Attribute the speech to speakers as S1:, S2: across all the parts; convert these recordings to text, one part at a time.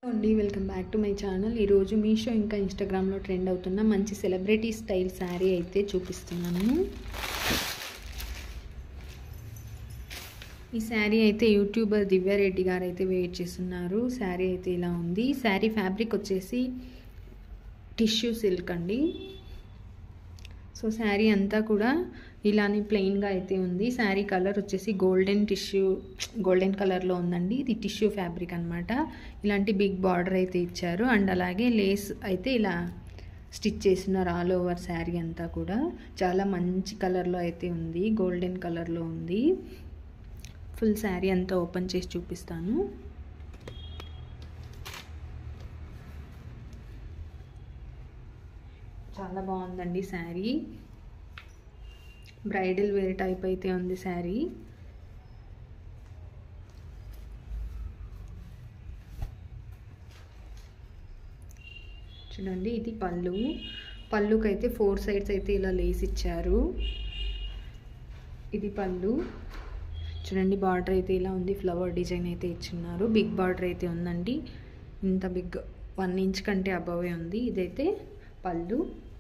S1: అండి welcome back to my channel ఈరోజు మీషో ఇంకా ఇన్స్టాగ్రామ్లో ట్రెండ్ అవుతున్న మంచి సెలబ్రిటీ స్టైల్ శారీ అయితే చూపిస్తున్నాను ఈ శారీ అయితే యూట్యూబర్ దివ్యారెడ్డి గారు అయితే వెయిట్ చేస్తున్నారు శారీ అయితే ఇలా ఉంది శారీ ఫ్యాబ్రిక్ వచ్చేసి టిష్యూ సిల్క్ అండి సో శారీ అంతా కూడా ఇలానే ప్లెయిన్గా అయితే ఉంది శారీ కలర్ వచ్చేసి గోల్డెన్ టిష్యూ గోల్డెన్ కలర్లో ఉందండి ఇది టిష్యూ ఫ్యాబ్రిక్ అనమాట ఇలాంటి బిగ్ బార్డర్ అయితే ఇచ్చారు అండ్ అలాగే లేస్ అయితే ఇలా స్టిచ్ చేస్తున్నారు ఆల్ ఓవర్ శారీ అంతా కూడా చాలా మంచి కలర్లో అయితే ఉంది గోల్డెన్ కలర్లో ఉంది ఫుల్ శారీ అంతా ఓపెన్ చేసి చూపిస్తాను చాలా బాగుందండి శారీ బ్రైడల్ వేర్ టైప్ అయితే ఉంది శారీ చూడండి ఇది పళ్ళు పళ్ళుకి అయితే ఫోర్ సైడ్స్ అయితే ఇలా లేస్ ఇచ్చారు ఇది పళ్ళు చూడండి బార్డర్ అయితే ఇలా ఉంది ఫ్లవర్ డిజైన్ అయితే ఇచ్చున్నారు బిగ్ బార్డర్ అయితే ఉందండి ఇంత బిగ్ వన్ ఇంచ్ కంటే అబవే ఉంది ఇదైతే పళ్ళు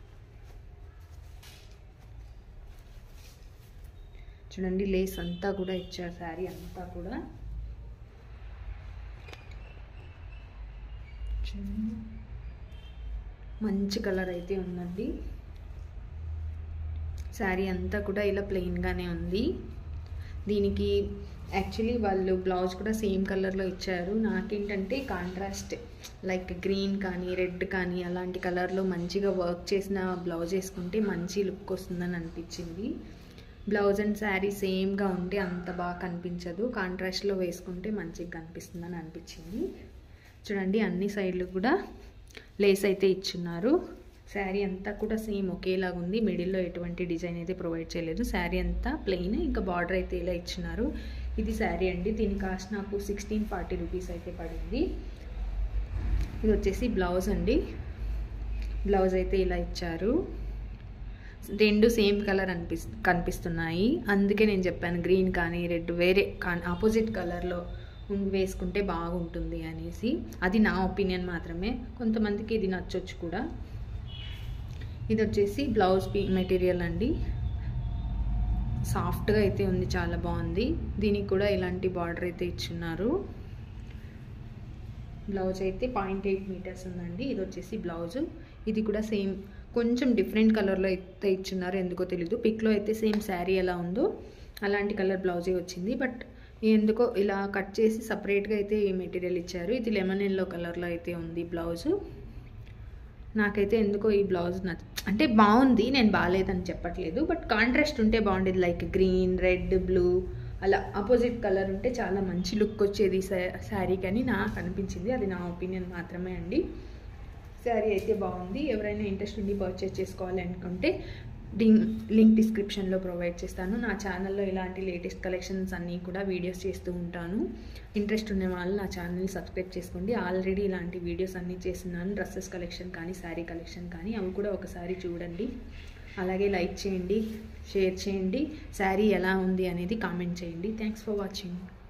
S1: చూడండి లేస్ అంతా కూడా ఇచ్చారు శారీ అంతా కూడా మంచి కలర్ అయితే ఉందండి శారీ అంతా కూడా ఇలా ప్లెయిన్గానే ఉంది దీనికి యాక్చువల్లీ వాళ్ళు బ్లౌజ్ కూడా సేమ్ కలర్లో ఇచ్చారు నాకేంటంటే కాంట్రాస్ట్ లైక్ గ్రీన్ కానీ రెడ్ కానీ అలాంటి కలర్లో మంచిగా వర్క్ చేసిన బ్లౌజ్ వేసుకుంటే మంచి లుక్ వస్తుందని అనిపించింది బ్లౌజ్ అండ్ శారీ సేమ్గా ఉంటే అంత బాగా కనిపించదు కాంట్రాస్ట్లో వేసుకుంటే మంచిగా కనిపిస్తుందని అనిపించింది చూడండి అన్ని సైడ్లు కూడా లేస్ అయితే ఇచ్చున్నారు శారీ అంతా కూడా సేమ్ ఒకేలాగా ఉంది మిడిల్లో ఎటువంటి డిజైన్ అయితే ప్రొవైడ్ చేయలేదు శారీ అంతా ప్లెయిన్ ఇంకా బార్డర్ అయితే ఇలా ఇచ్చినారు ఇది శారీ అండి దీని కాస్ట్ నాకు సిక్స్టీన్ ఫార్టీ రూపీస్ అయితే పడింది ఇది వచ్చేసి బ్లౌజ్ అండి బ్లౌజ్ అయితే ఇలా ఇచ్చారు రెండు సేమ్ కలర్ అనిపిస్ కనిపిస్తున్నాయి అందుకే నేను చెప్పాను గ్రీన్ కానీ రెడ్ వేరే కానీ ఆపోజిట్ కలర్లో వేసుకుంటే బాగుంటుంది అనేసి అది నా ఒపీనియన్ మాత్రమే కొంతమందికి ఇది నచ్చొచ్చు కూడా ఇది వచ్చేసి బ్లౌజ్ పీ మెటీరియల్ అండి సాఫ్ట్గా అయితే ఉంది చాలా బాగుంది దీనికి కూడా ఇలాంటి బార్డర్ అయితే ఇచ్చున్నారు బ్లౌజ్ అయితే పాయింట్ ఎయిట్ మీటర్స్ ఉందండి ఇది వచ్చేసి బ్లౌజ్ ఇది కూడా సేమ్ కొంచెం డిఫరెంట్ కలర్లో అయితే ఇచ్చున్నారు ఎందుకో తెలీదు పిక్లో అయితే సేమ్ శారీ ఎలా ఉందో అలాంటి కలర్ బ్లౌజే వచ్చింది బట్ ఎందుకో ఇలా కట్ చేసి సపరేట్గా అయితే ఈ మెటీరియల్ ఇచ్చారు ఇది లెమన్ ఎల్లో కలర్లో అయితే ఉంది బ్లౌజు నాకైతే ఎందుకో ఈ బ్లౌజ్ నచ్చ అంటే బాగుంది నేను బాగాలేదని చెప్పట్లేదు బట్ కాంట్రాస్ట్ ఉంటే బాగుండేది లైక్ గ్రీన్ రెడ్ బ్లూ అలా ఆపోజిట్ కలర్ ఉంటే చాలా మంచి లుక్ వచ్చేది శారీకి అని నాకు అనిపించింది అది నా ఒపీనియన్ మాత్రమే అండి శారీ అయితే బాగుంది ఎవరైనా ఇంట్రెస్ట్ ఉండి పర్చేస్ చేసుకోవాలి అనుకుంటే డింగ్ లింక్ డిస్క్రిప్షన్లో ప్రొవైడ్ చేస్తాను నా ఛానల్లో ఇలాంటి లేటెస్ట్ కలెక్షన్స్ అన్నీ కూడా వీడియోస్ చేస్తూ ఉంటాను ఇంట్రెస్ట్ ఉన్న వాళ్ళు నా ఛానల్ని సబ్స్క్రైబ్ చేసుకోండి ఆల్రెడీ ఇలాంటి వీడియోస్ అన్నీ చేస్తున్నాను డ్రెస్సెస్ కలెక్షన్ కానీ శారీ కలెక్షన్ కానీ అవి కూడా ఒకసారి చూడండి అలాగే లైక్ చేయండి షేర్ చేయండి శారీ ఎలా ఉంది అనేది కామెంట్ చేయండి థ్యాంక్స్ ఫర్ వాచింగ్